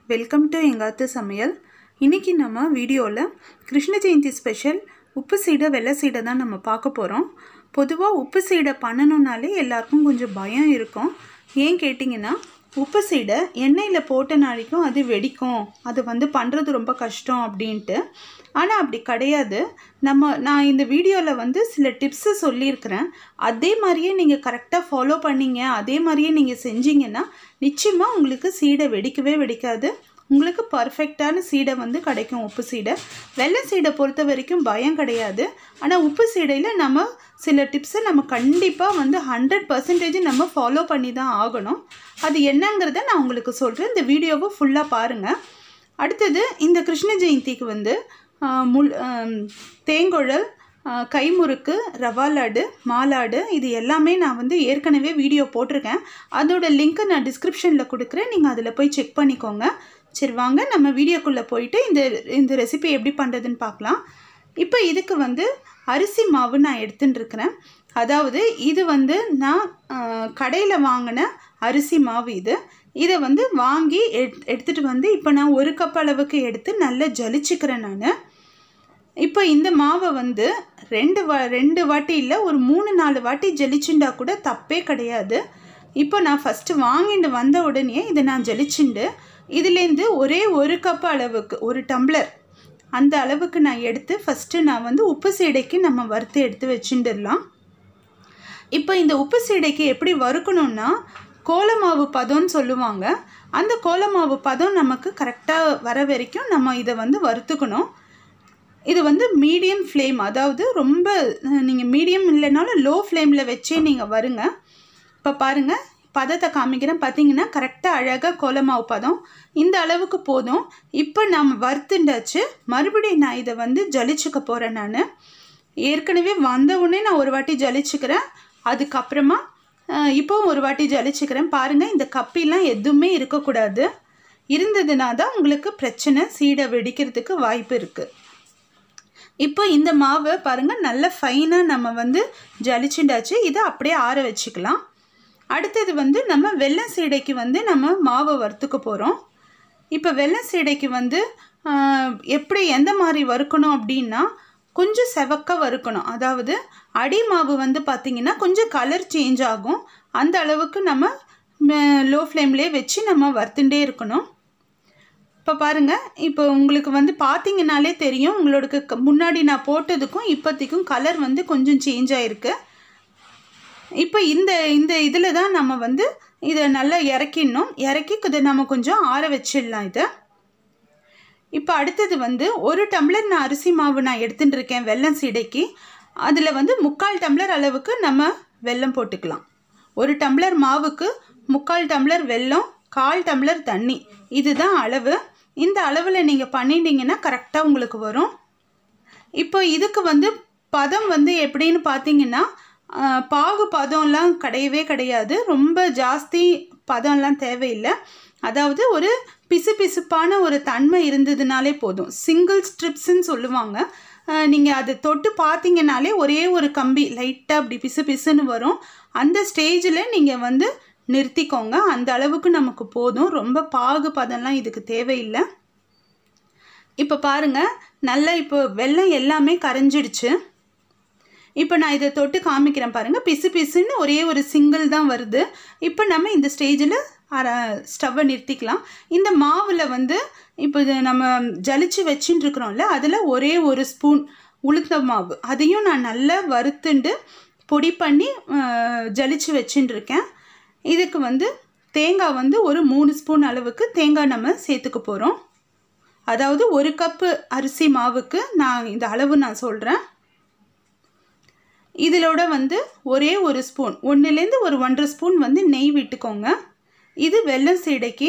welcome to எங்காத்து சமையல் இன்றைக்கி நம்ம வீடியோவில் கிருஷ்ண ஜெயந்தி ஸ்பெஷல் உப்பு சீடை வெள்ளை சீடை தான் நம்ம பார்க்க போகிறோம் பொதுவாக உப்பு சீடை பண்ணணுன்னாலே எல்லாருக்கும் கொஞ்சம் பயம் இருக்கும் ஏன் கேட்டிங்கன்னா உப்பு சீடை எண்ணெயில் போட்ட நாளைக்கும் அது வெடிக்கும் அது வந்து பண்ணுறது ரொம்ப கஷ்டம் அப்படின்ட்டு ஆனால் அப்படி கிடையாது நம்ம நான் இந்த வீடியோவில் வந்து சில டிப்ஸு சொல்லியிருக்கிறேன் அதே மாதிரியே நீங்கள் கரெக்டாக ஃபாலோ பண்ணீங்க அதே மாதிரியே நீங்கள் செஞ்சீங்கன்னா நிச்சயமாக உங்களுக்கு சீடை வெடிக்கவே வெடிக்காது உங்களுக்கு பர்ஃபெக்டான சீடை வந்து கிடைக்கும் உப்பு சீடை வெள்ளை சீடை பொறுத்த வரைக்கும் பயம் கிடையாது ஆனால் உப்பு சீடையில் நம்ம சில டிப்ஸை நம்ம கண்டிப்பாக வந்து ஹண்ட்ரட் பர்சன்டேஜ் நம்ம ஃபாலோ பண்ணி தான் ஆகணும் அது என்னங்கிறத நான் உங்களுக்கு சொல்கிறேன் இந்த வீடியோவை ஃபுல்லாக பாருங்கள் அடுத்தது இந்த கிருஷ்ண ஜெயந்திக்கு வந்து ஆஹ், முள் ஆம், தேங்குழல் ஆஹ், கைமுறுக்கு ரவா லாடு மாலாடு இது எல்லாமே நான் வந்து ஏற்கனவே வீடியோ போட்டிருக்கேன் அதோட லிங்க்கை நான் டிஸ்கிரிப்ஷனில் கொடுக்குறேன் நீங்கள் அதில் போய் செக் பண்ணிக்கோங்க சரி வாங்க நம்ம வீடியோக்குள்ளே போயிட்டு இந்த இந்த ரெசிபி எப்படி பண்ணுறதுன்னு பார்க்கலாம் இப்போ இதுக்கு வந்து அரிசி மாவு நான் எடுத்துட்டு இருக்கிறேன் அதாவது இது வந்து நான் கடையில் வாங்கின அரிசி மாவு இது இதை வந்து வாங்கி எட் எடுத்துகிட்டு வந்து இப்போ நான் ஒரு கப் அளவுக்கு எடுத்து நல்லா ஜலிச்சுக்கிறேன் நான் இப்போ இந்த மாவை வந்து ரெண்டு வா ரெண்டு வாட்டி இல்லை ஒரு மூணு நாலு வாட்டி ஜலிச்சுண்டா கூட தப்பே கிடையாது இப்போ நான் ஃபஸ்ட்டு வாங்கிட்டு வந்த உடனே இதை நான் ஜலிச்சுண்டு இதுலேருந்து ஒரே ஒரு கப் அளவுக்கு ஒரு டம்ளர் அந்த அளவுக்கு நான் எடுத்து ஃபஸ்ட்டு நான் வந்து உப்பு சீடைக்கு நம்ம வறுத்து எடுத்து வச்சுட்டுடலாம் இப்போ இந்த உப்பு சீடைக்கு எப்படி வறுக்கணும்னா கோலமாவு பதம்னு சொல்லுவாங்க அந்த கோலமாவு பதம் நமக்கு கரெக்டாக வர வரைக்கும் நம்ம இதை வந்து வறுத்துக்கணும் இது வந்து மீடியம் ஃப்ளேம் அதாவது ரொம்ப நீங்கள் மீடியம் இல்லைனாலும் லோ ஃப்ளேமில் வச்சே நீங்கள் வருங்க இப்போ பாருங்கள் பதத்தை காமிக்கிறேன் பார்த்தீங்கன்னா கரெக்டாக அழகாக கோலமாவு பதம் இந்த அளவுக்கு போதும் இப்போ நம்ம வறுத்துண்டாச்சு மறுபடியும் நான் இதை வந்து ஜலிச்சுக்க போகிறேன் நான் ஏற்கனவே வந்த உடனே நான் ஒரு வாட்டி ஜலிச்சுக்கிறேன் அதுக்கப்புறமா அஹ், இப்போ ஒரு வாட்டி ஜலிச்சுக்கிறேன் பாருங்கள் இந்த கப்பிலாம் எதுவுமே இருக்கக்கூடாது இருந்ததுனா தான் உங்களுக்கு பிரச்சனை சீடை வெடிக்கிறதுக்கு வாய்ப்பு இருக்குது இப்போ இந்த மாவை பாருங்கள் நல்ல ஃபைனாக நம்ம வந்து ஜலிச்சுண்டாச்சு இதை அப்படியே ஆற வச்சுக்கலாம் அடுத்தது வந்து நம்ம வெள்ளை சீடைக்கு வந்து நம்ம மாவை வறுத்துக்க போகிறோம் இப்போ வெள்ளை சீடைக்கு வந்து ஆஹ், எப்படி எந்த மாதிரி வறுக்கணும் அப்படின்னா கொஞ்சம் செவக்க வறுக்கணும் அதாவது அடி மாவு வந்து பார்த்திங்கன்னா கொஞ்சம் கலர் சேஞ்ச் ஆகும் அந்த அளவுக்கு நம்ம லோ ஃப்ளேம்லேயே வச்சு நம்ம வறுத்துட்டே இருக்கணும் இப்போ பாருங்கள் இப்போ உங்களுக்கு வந்து பார்த்தீங்கனாலே தெரியும் உங்களுக்கு க- முன்னாடி நான் போட்டதுக்கும் இப்போதைக்கும் கலர் வந்து கொஞ்சம் சேஞ்ச் ஆகிருக்கு இப்போ இந்த இந்த இதில் தான் நம்ம வந்து இதை நல்லா இறக்கிடணும் இறக்கி இதை நம்ம கொஞ்சம் ஆற வச்சிடலாம் இதை இப்போ அடுத்தது வந்து ஒரு டம்ளர் நான் அரிசி மாவு நான் எடுத்துட்டு இருக்கேன் வெல்லம் சீடைக்கு அதில் வந்து முக்கால் டம்ளர் அளவுக்கு நம்ம வெல்லம் போட்டுக்கலாம் ஒரு டம்ளர் மாவுக்கு முக்கால் டம்ளர் வெல்லம் கால் டம்ளர் தண்ணி இதுதான் அளவு இந்த அளவில் நீங்கள் பண்ணிட்டீங்கன்னா கரெக்டாக உங்களுக்கு வரும் இப்போ இதுக்கு வந்து பதம் வந்து எப்படின்னு பார்த்தீங்கன்னா ஆஹ், பாகு பதம்லாம் கிடையவே கிடையாது ரொம்ப ஜாஸ்தி பதம்லாம் தேவையில்லை அதாவது ஒரு பிசுபிசுப்பான ஒரு தன்மை இருந்ததுனாலே போதும் சிங்கிள் ஸ்ட்ரிப்ஸ்ன்னு சொல்லுவாங்க நீங்கள் அதை தொட்டு பார்த்தீங்கனாலே ஒரே ஒரு கம்பி லைட்டாக அப்படி பிசு பிசுன்னு வரும் அந்த ஸ்டேஜில் நீங்கள் வந்து நிறுத்திக்கோங்க அந்த அளவுக்கு நமக்கு போதும் ரொம்ப பாகு பதம்லாம் இதுக்கு தேவையில்லை இப்போ பாருங்க நல்லா இப்போ வெள்ளம் எல்லாமே கரைஞ்சிடுச்சு இப்போ நான் இதை தொட்டு காமிக்கிறேன் பாருங்க பிசு பிசுன்னு ஒரே ஒரு சிங்கிள் தான் வருது இப்போ நம்ம இந்த ஸ்டேஜில் அரை ஸ்டவ்வை நிறுத்திக்கலாம் இந்த மாவில் வந்து இப்போ இது நம்ம ஜலிச்சு வச்சுட்டு இருக்கிறோம்ல அதில் ஒரே ஒரு ஸ்பூன் உளுந்த மாவு அதையும் நான் நல்லா வறுத்துண்டு பொடி பண்ணி அஹ், ஜலிச்சு வச்சுட்டு இருக்கேன் இதுக்கு வந்து தேங்காய் வந்து ஒரு மூணு ஸ்பூன் அளவுக்கு தேங்காய் நம்ம சேர்த்துக்க போகிறோம் அதாவது ஒரு கப்பு அரிசி மாவுக்கு நான் இந்த அளவு நான் சொல்கிறேன் இதிலோட வந்து ஒரே ஒரு ஸ்பூன் ஒன்றுலேருந்து ஒரு ஒன்றரை ஸ்பூன் வந்து நெய் விட்டுக்கோங்க இது வெல்லம் சீடைக்கு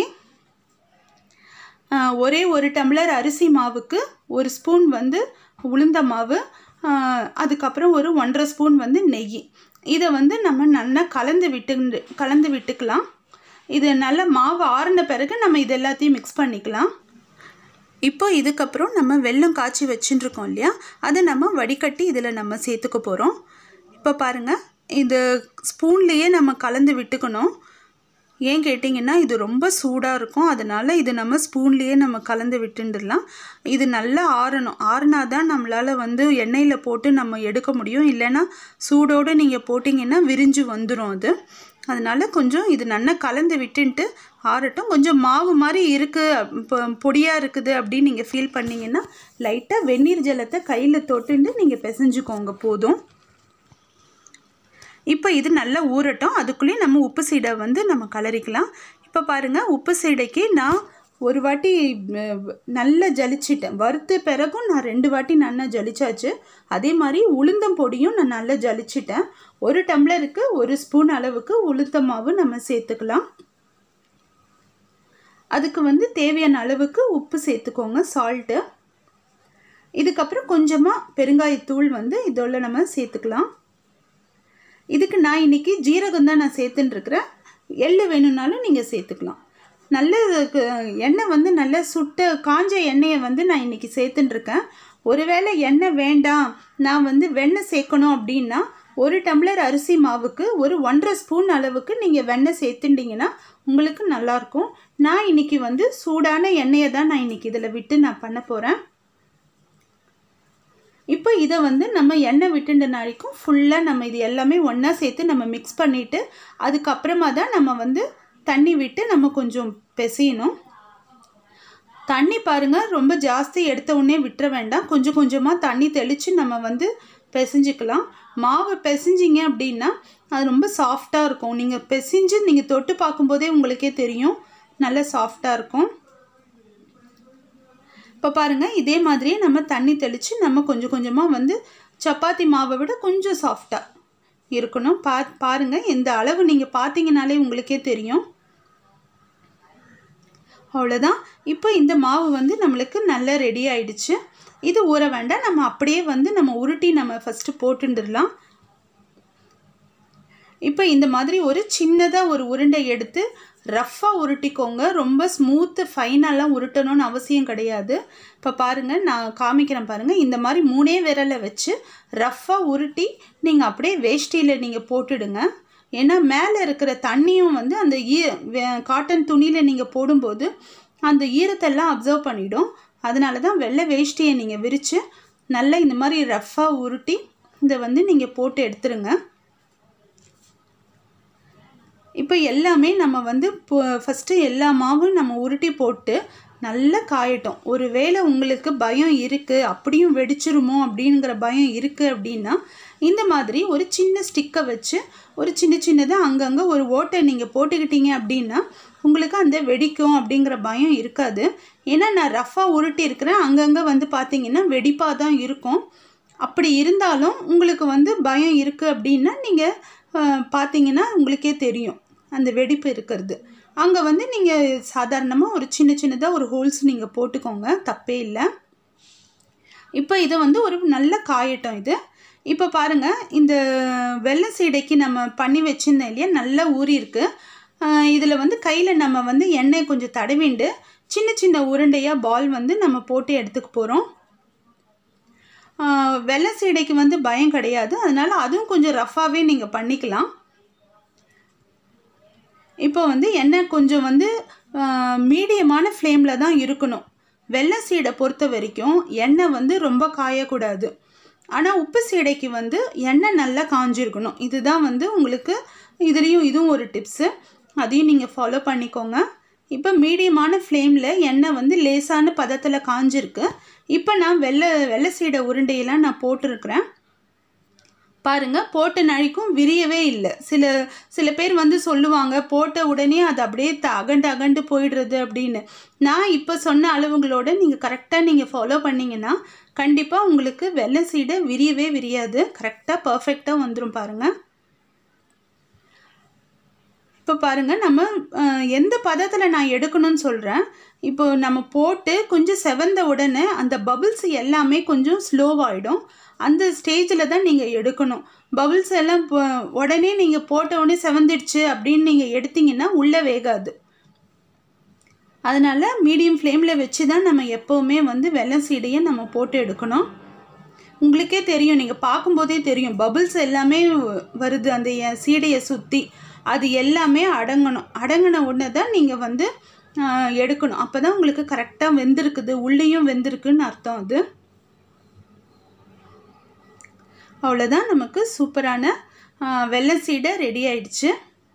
ஆஹ், ஒரே ஒரு டம்ளர் அரிசி மாவுக்கு ஒரு ஸ்பூன் வந்து உளுந்த மாவு ஆஹ், அதுக்கப்புறம் ஒரு ஒன்றரை ஸ்பூன் வந்து நெய் இதை வந்து நம்ம நல்லா கலந்து விட்டு கலந்து விட்டுக்கலாம் இது நல்ல மாவு ஆறின பிறகு நம்ம இது எல்லாத்தையும் மிக்ஸ் பண்ணிக்கலாம் இப்போ இதுக்கப்புறம் நம்ம வெல்லம் காய்ச்சி வச்சுட்டுருக்கோம் இல்லையா அதை நம்ம வடிகட்டி இதில் நம்ம சேர்த்துக்க போகிறோம் இப்போ பாருங்கள் இது ஸ்பூன்லேயே நம்ம கலந்து விட்டுக்கணும் ஏன் கேட்டிங்கன்னா இது ரொம்ப சூடாக இருக்கும் அதனால் இது நம்ம ஸ்பூன்லேயே நம்ம கலந்து விட்டுண்டுடலாம் இது நல்லா ஆறணும் ஆறுனா தான் நம்மளால் வந்து எண்ணெயில் போட்டு நம்ம எடுக்க முடியும் இல்லைன்னா சூடோடு நீங்கள் போட்டிங்கன்னா விரிஞ்சு வந்துடும் அது அதனால் கொஞ்சம் இது நல்லா கலந்து விட்டுன்ட்டு ஆறட்டும் கொஞ்சம் மாவு மாதிரி இருக்குது இப்போ பொடியாக இருக்குது அப்படின்னு நீங்கள் ஃபீல் பண்ணிங்கன்னா லைட்டாக வெந்நீர் ஜலத்தை கையில் தொட்டுண்டு நீங்கள் பிசைஞ்சுக்கோங்க போதும் இப்போ இது நல்லா ஊறட்டும் அதுக்குள்ளேயும் நம்ம உப்பு சீடை வந்து நம்ம கலரிக்கலாம் இப்போ பாருங்கள் உப்பு சீடைக்கு நான் ஒரு வாட்டி நல்லா ஜலிச்சிட்டேன் வறுத்த பிறகும் நான் ரெண்டு வாட்டி நல்லா ஜலிச்சாச்சு அதே மாதிரி உளுந்தம் பொடியும் நான் நல்லா ஜலிச்சிட்டேன் ஒரு டம்ளருக்கு ஒரு ஸ்பூன் அளவுக்கு உளுத்த மாவு நம்ம சேர்த்துக்கலாம் அதுக்கு வந்து தேவையான அளவுக்கு உப்பு சேர்த்துக்கோங்க சால்ட்டு இதுக்கப்புறம் கொஞ்சமாக பெருங்காயத்தூள் வந்து இதோட நம்ம சேர்த்துக்கலாம் இதுக்கு நான் இன்றைக்கி ஜீரகம் தான் நான் சேர்த்துட்டுருக்குறேன் எள்ளு வேணும்னாலும் நீங்கள் சேர்த்துக்கலாம் நல்ல எண்ணெய் வந்து நல்ல சுட்ட காஞ்ச எண்ணெயை வந்து நான் இன்றைக்கி சேர்த்துட்டுருக்கேன் ஒருவேளை எண்ணெய் வேண்டாம் நான் வந்து வெண்ணெய் சேர்க்கணும் அப்படின்னா ஒரு டம்ளர் அரிசி மாவுக்கு ஒரு ஒன்றரை ஸ்பூன் அளவுக்கு நீங்கள் வெண்ணெய் சேர்த்துட்டிங்கன்னா உங்களுக்கு நல்லாயிருக்கும் நான் இன்றைக்கி வந்து சூடான எண்ணெயை தான் நான் இன்றைக்கி இதில் விட்டு நான் பண்ண போகிறேன் இப்போ இதை வந்து நம்ம எண்ணெய் விட்டுண்ட நாளைக்கும் ஃபுல்லாக நம்ம இது எல்லாமே ஒன்றா சேர்த்து நம்ம மிக்ஸ் பண்ணிவிட்டு அதுக்கப்புறமா தான் நம்ம வந்து தண்ணி விட்டு நம்ம கொஞ்சம் பிசையணும் தண்ணி பாருங்கள் ரொம்ப ஜாஸ்தி எடுத்த உடனே விட்டுற வேண்டாம் கொஞ்சம் கொஞ்சமாக தண்ணி தெளித்து நம்ம வந்து பிசைஞ்சிக்கலாம் மாவு பிசைஞ்சிங்க அப்படின்னா அது ரொம்ப சாஃப்டாக இருக்கும் நீங்கள் பிசைஞ்சு நீங்கள் தொட்டு பார்க்கும்போதே உங்களுக்கே தெரியும் நல்லா சாஃப்டாக இருக்கும் இப்போ பாருங்கள் இதே மாதிரியே நம்ம தண்ணி தெளித்து நம்ம கொஞ்சம் கொஞ்சமாக வந்து சப்பாத்தி மாவை விட கொஞ்சம் சாஃப்டாக இருக்கணும் பா பாருங்கள் எந்த அளவு நீங்கள் பார்த்தீங்கனாலே உங்களுக்கே தெரியும் அவ்வளோதான் இப்போ இந்த மாவு வந்து நம்மளுக்கு நல்லா ரெடி ஆயிடுச்சு இது ஊற வேண்டாம் நம்ம அப்படியே வந்து நம்ம உருட்டி நம்ம ஃபஸ்ட்டு போட்டுண்டுடலாம் இப்போ இந்த மாதிரி ஒரு சின்னதாக ஒரு உருண்டை எடுத்து ரஃப்பாக உருட்டிக்கோங்க ரொம்ப ஸ்மூத்து ஃபைனெல்லாம் உருட்டணும்னு அவசியம் கிடையாது இப்போ பாருங்கள் நான் காமிக்கிறேன் பாருங்கள் இந்த மாதிரி மூணே விரலை வச்சு ரஃப்பாக உருட்டி நீங்கள் அப்படியே வேஷ்டியில் நீங்கள் போட்டுடுங்க ஏன்னா மேலே இருக்கிற தண்ணியும் வந்து அந்த ஈ காட்டன் துணியில் நீங்கள் போடும்போது அந்த ஈரத்தெல்லாம் அப்சர்வ் பண்ணிடும் அதனால தான் வெள்ளை வேஷ்டியை நீங்கள் விரித்து நல்லா இந்த மாதிரி ரஃப்பாக உருட்டி இதை வந்து நீங்கள் போட்டு எடுத்துருங்க இப்போ எல்லாமே நம்ம வந்து ஃபஸ்ட்டு எல்லா மாவும் நம்ம உருட்டி போட்டு நல்லா காயட்டும் ஒரு வேளை உங்களுக்கு பயம் இருக்குது அப்படியும் வெடிச்சிருமோ அப்படிங்கிற பயம் இருக்குது அப்படின்னா இந்த மாதிரி ஒரு சின்ன ஸ்டிக்கை வச்சு ஒரு சின்ன சின்னதாக அங்கங்கே ஒரு ஓட்டை நீங்கள் போட்டுக்கிட்டீங்க அப்படின்னா உங்களுக்கு அந்த வெடிக்கும் அப்படிங்கிற பயம் இருக்காது ஏன்னா நான் ரஃப்பாக உருட்டி இருக்கிறேன் அங்கங்கே வந்து பார்த்தீங்கன்னா வெடிப்பாக தான் இருக்கும் அப்படி இருந்தாலும் உங்களுக்கு வந்து பயம் இருக்குது அப்படின்னா நீங்கள் பார்த்தீங்கன்னா உங்களுக்கே தெரியும் அந்த வெடிப்பு இருக்கிறது அங்கே வந்து நீங்கள் சாதாரணமாக ஒரு சின்ன சின்னதாக ஒரு ஹோல்ஸ் நீங்கள் போட்டுக்கோங்க தப்பே இல்லை இப்போ இதை வந்து ஒரு நல்ல காயட்டம் இது இப்போ பாருங்கள் இந்த வெள்ளை சீடைக்கு நம்ம பண்ணி வச்சுருந்தோம் இல்லையா நல்லா ஊறி இருக்கு இதில் வந்து கையில் நம்ம வந்து எண்ணெய் கொஞ்சம் தடவிண்டு சின்ன சின்ன உருண்டையாக பால் வந்து நம்ம போட்டு எடுத்துக்க போகிறோம் வெள்ளை சீடைக்கு வந்து பயம் கிடையாது அதனால் அதுவும் கொஞ்சம் ரஃப்பாகவே நீங்கள் பண்ணிக்கலாம் இப்போ வந்து எண்ணெய் கொஞ்சம் வந்து மீடியமான ஃப்ளேமில் தான் இருக்கணும் வெள்ளை சீடை பொறுத்த வரைக்கும் எண்ணெய் வந்து ரொம்ப காயக்கூடாது ஆனால் உப்பு சீடைக்கு வந்து எண்ணெய் நல்லா காஞ்சிருக்கணும் இதுதான் வந்து உங்களுக்கு இதுலேயும் இதுவும் ஒரு டிப்ஸு அதையும் நீங்கள் ஃபாலோ பண்ணிக்கோங்க இப்போ மீடியமான ஃப்ளேமில் எண்ணெய் வந்து லேசான பதத்தில் காஞ்சிருக்கு இப்போ நான் வெள்ளை வெள்ளை சீடை உருண்டையெல்லாம் நான் போட்டிருக்கிறேன் பாருங்கள் போட்ட நழிக்கும் விரியவே இல்லை சில சில பேர் வந்து சொல்லுவாங்க போட்ட உடனே அது அப்படியே த அகண்டு அகண்டு போயிடுறது அப்படின்னு நான் இப்போ சொன்ன அளவுங்களோட நீங்கள் கரெக்டாக நீங்கள் ஃபாலோ பண்ணிங்கன்னா கண்டிப்பாக உங்களுக்கு வெள்ளை சீடை விரியவே விரியாது கரெக்டாக பர்ஃபெக்டாக வந்துடும் பாருங்கள் இப்போ பாருங்கள் நம்ம எந்த பதத்தில் நான் எடுக்கணும்னு சொல்கிறேன் இப்போ நம்ம போட்டு கொஞ்சம் செவந்த உடனே அந்த பபிள்ஸ் எல்லாமே கொஞ்சம் ஸ்லோவாகிடும் அந்த ஸ்டேஜில் தான் நீங்கள் எடுக்கணும் பபிள்ஸ் எல்லாம் உடனே நீங்கள் போட்ட உடனே செவந்துடுச்சு அப்படின்னு நீங்கள் எடுத்தீங்கன்னா உள்ளே வேகாது அதனால் மீடியம் ஃப்ளேமில் வச்சு தான் நம்ம எப்போவுமே வந்து வெள்ளம் சீடையை நம்ம போட்டு எடுக்கணும் உங்களுக்கே தெரியும் நீங்கள் பார்க்கும்போதே தெரியும் பபிள்ஸ் எல்லாமே வருது அந்த சீடையை சுற்றி அது எல்லாமே அடங்கணும் அடங்கின உடனே தான் நீங்கள் வந்து ஆஹ், எடுக்கணும் அப்போ தான் உங்களுக்கு கரெக்டாக வெந்திருக்குது உள்ளேயும் வெந்திருக்குன்னு அர்த்தம் அது அவ்வளோதான் நமக்கு சூப்பரான ஆஹ், வெள்ளை சீடை ரெடி ஆயிடுச்சு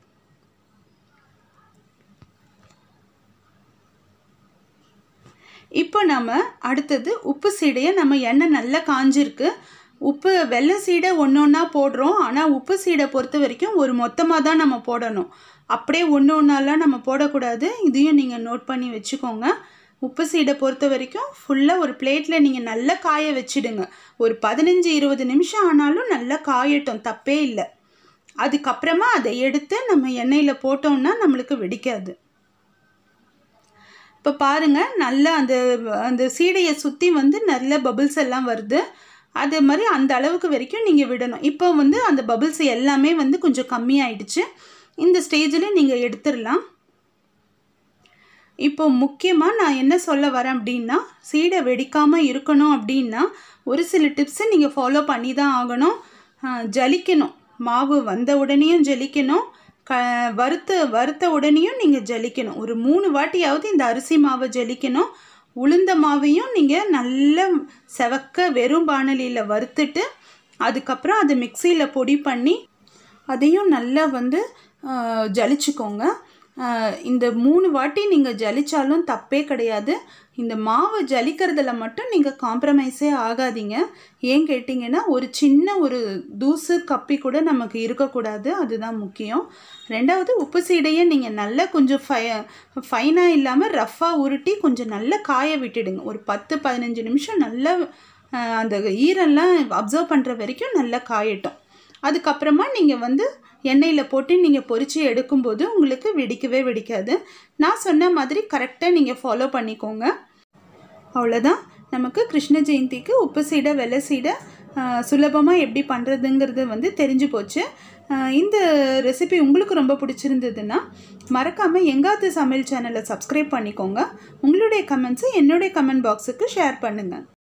இப்போ நம்ம அடுத்தது உப்பு சீடையை நம்ம எண்ணெய் நல்லா காஞ்சிருக்கு உப்பு வெள்ளை சீடை ஒன்று ஒன்றா போடுறோம் ஆனால் உப்பு சீடை பொறுத்த வரைக்கும் ஒரு மொத்தமாக தான் நம்ம போடணும் அப்படியே ஒன்று ஒன்றாலாம் நம்ம போடக்கூடாது இதையும் நீங்கள் நோட் பண்ணி வச்சுக்கோங்க உப்பு சீடை பொறுத்த வரைக்கும் ஃபுல்லாக ஒரு பிளேட்டில் நீங்கள் நல்லா காய வச்சிடுங்க ஒரு பதினஞ்சு இருபது நிமிஷம் ஆனாலும் நல்லா காயட்டும் தப்பே இல்லை அதுக்கப்புறமா அதை எடுத்து நம்ம எண்ணெயில் போட்டோம்னா நம்மளுக்கு வெடிக்காது இப்போ பாருங்கள் நல்லா அந்த அந்த சீடையை சுற்றி வந்து நல்ல பபிள்ஸ் எல்லாம் வருது அதே மாதிரி அந்த அளவுக்கு வரைக்கும் நீங்கள் விடணும் இப்போ வந்து அந்த பபிள்ஸ் எல்லாமே வந்து கொஞ்சம் கம்மியாயிடுச்சு இந்த ஸ்டேஜில் நீங்கள் எடுத்துடலாம் இப்போ முக்கியமாக நான் என்ன சொல்ல வரேன் அப்படின்னா சீடை வெடிக்காமல் இருக்கணும் அப்படின்னா ஒரு சில டிப்ஸை நீங்கள் ஃபாலோ பண்ணி தான் ஆகணும் ஆஹ் ஜலிக்கணும் மாவு வந்த உடனேயும் ஜலிக்கணும் க வறுத்த வறுத்த உடனேயும் நீங்கள் ஜலிக்கணும் ஒரு மூணு வாட்டியாவது இந்த அரிசி மாவை ஜலிக்கணும் உளுந்த மாவையும் நீங்கள் நல்லா செவக்க வெறும் பானலியில் வறுத்துட்டு அதுக்கப்புறம் அதை மிக்சியில் பொடி பண்ணி அதையும் நல்லா வந்து ஆஹ், ஜலிச்சுக்கோங்க ஆஹ், இந்த மூணு வாட்டி நீங்கள் ஜலிச்சாலும் தப்பே கிடையாது இந்த மாவு ஜலிக்கிறதுல மட்டும் நீங்கள் காம்ப்ரமைஸே ஆகாதீங்க ஏன் கேட்டிங்கன்னா ஒரு சின்ன ஒரு தூசு கப்பி கூட நமக்கு இருக்கக்கூடாது அதுதான் முக்கியம் ரெண்டாவது உப்பு சீடையை நீங்கள் நல்லா கொஞ்சம் ஃபை ஃபைனாக இல்லாமல் ரஃப்பாக உருட்டி கொஞ்சம் நல்லா காய விட்டுடுங்க ஒரு பத்து பதினஞ்சு நிமிஷம் நல்லா ஆஹ், அந்த ஈரெல்லாம் அப்சர்வ் பண்ணுற வரைக்கும் நல்லா காயட்டும் அதுக்கப்புறமா நீங்கள் வந்து எண்ணெயில் போட்டு நீங்கள் பொரிச்சு எடுக்கும்போது உங்களுக்கு வெடிக்கவே வெடிக்காது நான் சொன்ன மாதிரி கரெக்டாக நீங்கள் ஃபாலோ பண்ணிக்கோங்க அவ்வளோதான் நமக்கு கிருஷ்ண ஜெயந்திக்கு உப்பு சீடை வெள்ளை சீடை சுலபமாக எப்படி பண்ணுறதுங்கிறது வந்து தெரிஞ்சு போச்சு ஆஹ் இந்த ரெசிபி உங்களுக்கு ரொம்ப பிடிச்சிருந்ததுன்னா மறக்காமல் எங்காத்து சமையல் சேனலை சப்ஸ்கிரைப் பண்ணிக்கோங்க உங்களுடைய கமெண்ட்ஸை என்னுடைய கமெண்ட் பாக்ஸுக்கு ஷேர் பண்ணுங்கள்